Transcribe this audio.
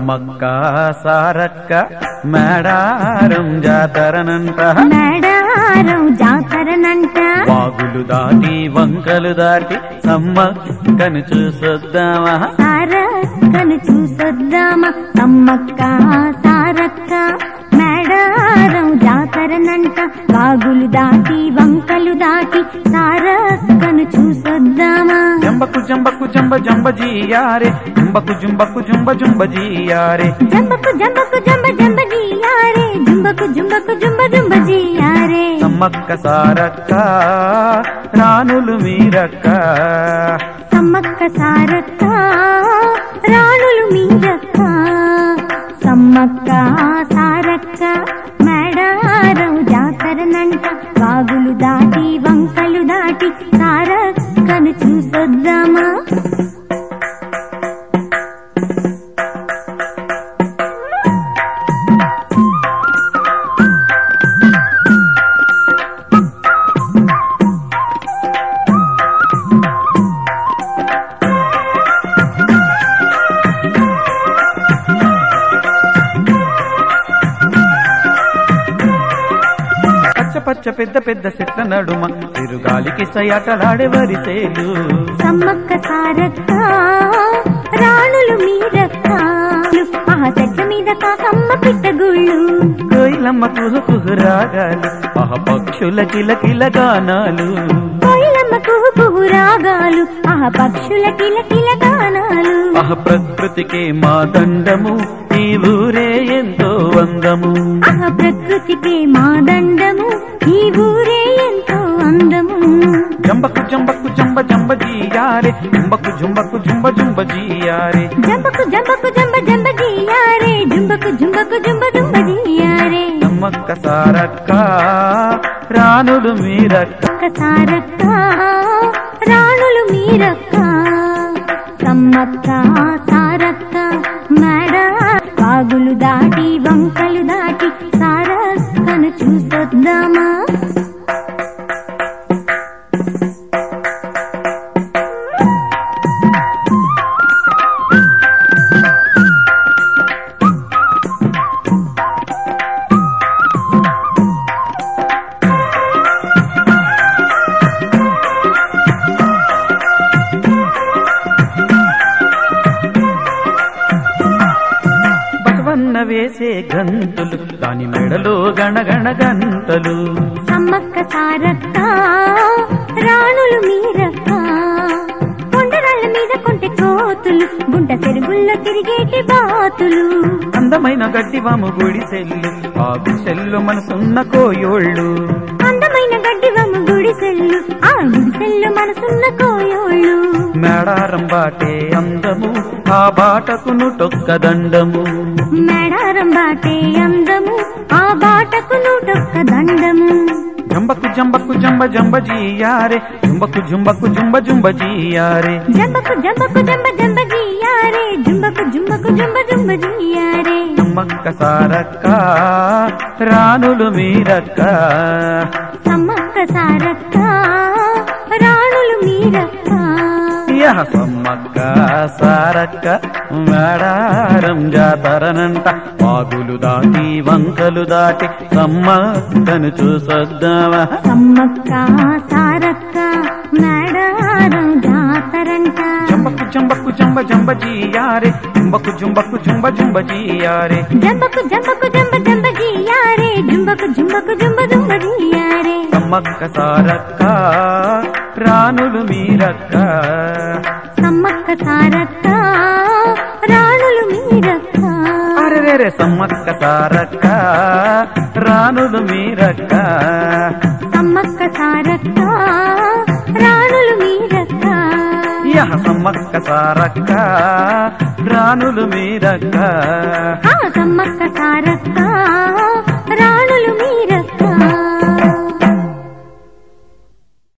సమ్మక్క సారక్క మేడారం జాతరనంట మేడారం జాతరనంట వాగులు దాటి వంకలు దాటి సమ్మక్కను చూసొద్దామా సారక్కను చూసొద్దామా సమ్మక్క సారక్క మేడారం జాతరనంట వాగులు దాటి వంకలు దాటి సారక్కను చూసొద్దామా జంబకు జంబకు జంబ జంబ జీయారే జంబకు జుంబకు జుంబ జుంబ జీయారే జంబకు జంబకు జంబ జంబ జీయారే జుంబకు జుంబకు జుంబ జుంబ జీయారే సమ్మక్క సారక్క రానులు మీరక్క సమ్మక్క సారక్క రాణులు మీరక్క సమ్మక్క సారక్క మేడారం జాతరనంట వాగులు దాటి వంకలు దాటి సారక్కను చూసొద్దామా పచ్చ పచ్చ పెద్ద పెద్ద చెట్ల నడుమ తిరుగాలికి సయాటలాడే వరిసేలు సమ్మక్క సారక్క రాణులు మీరక్క ఆ చెట్ల మీద కాకమ్మ పిట్టగుళ్ళు కోయిలమ్మ కుహు కుహు రాగాలు ఆహ పక్షుల కిల కిల గానాలు కోయిలమ్మ కుహు కుహు రాగాలు ఆ పక్షుల కిల కిల గానాలు ఆహ ప్రకృతికి మా దండము ఈ ఊరే ఎంతో అందము ఆ ప్రకృతికి మా దండము ఈ ఊరే ఎంతో అందము జంబకు జంబకు జంబ జంబ జీయారే జంబకు జుంబకు జుంబ జుంబ జీయారే జంబకు జంబకు జంబ జంబ జీయారే జుంబకు జుంబకు జుంబ జుంబ జీయారే నమ్మక్క సారక్క రానులు మీరక్క ఒక్క సారక్క రాణులు మీరక్క సమ్మక్క సారక్క మేడ వాగులు దాటి వంకలు దాటి సారక్కను చూసొద్దామా బసవన్న వేసే గంతులు దాని మెడలో గణగణ గంటలు సమ్మక్క సారక్క రాణులు మీరక్క కొండరాళ్ళ మీద కొంటె కోతులు గుంట చెరుగుల్లో తిరిగేటి బాతులు అందమైన గడ్డివాము గుడిసెల్లు ఆ గుడిసెల్లు మనసున్న కోయోళ్ళు అందమైన గడ్డివమ్మ గుడిసెల్లు ఆ గుడిసెల్లు మనసున్న కోయోళ్ళు మేడారం బాటే అందము ఆ బాటకును టొక్క దండము మేడారం బాటే అందము ఆ బాటకు నూటొక్క దండము జంబకు జంబకు జంబ జంబ జీయారే జుంబకు జుంబకు జుంబ జుంబ జీయారే జంబకు జంబకు జంబ జంబ జీయారే జుంబకు జుంబకు జంబ జుంబ జీయారే నమ్మక్క సారక్క రానులు మీరక్క సమ్మక్క సారక్క రాణులు మీరక్క యహ సమ్మక్క సారక్క మేడారం జాతరనంట వాగులు దాటి వంకలు దాటి సమ్మక్కను చూసొద్దామా సమ్మక్క సారక్క మేడారం జాతరంట జంబకు జంబకు జంబ జంబ జీయారే జంబకు జుంబకు జుంబ జుంబ జీయారే జంబకు జంబకు జంబ జంబ జీయారే జుంబకు జుంబకు జుంబ జుంబ జీయారే సమ్మక్క సారక్క రానులు మీరక్క సమ్మక్క సారక్క రాణులు మీరక్క అరెరెరె సమ్మక్క సారక్క రానులు మీరక్క సమ్మక్క సారక్క రాణులు మీరక్క యహ సమ్మక్క సారక్క రానులు మీరక్క ఆ సమ్మక్క సారక్క రాణులు మీరక్క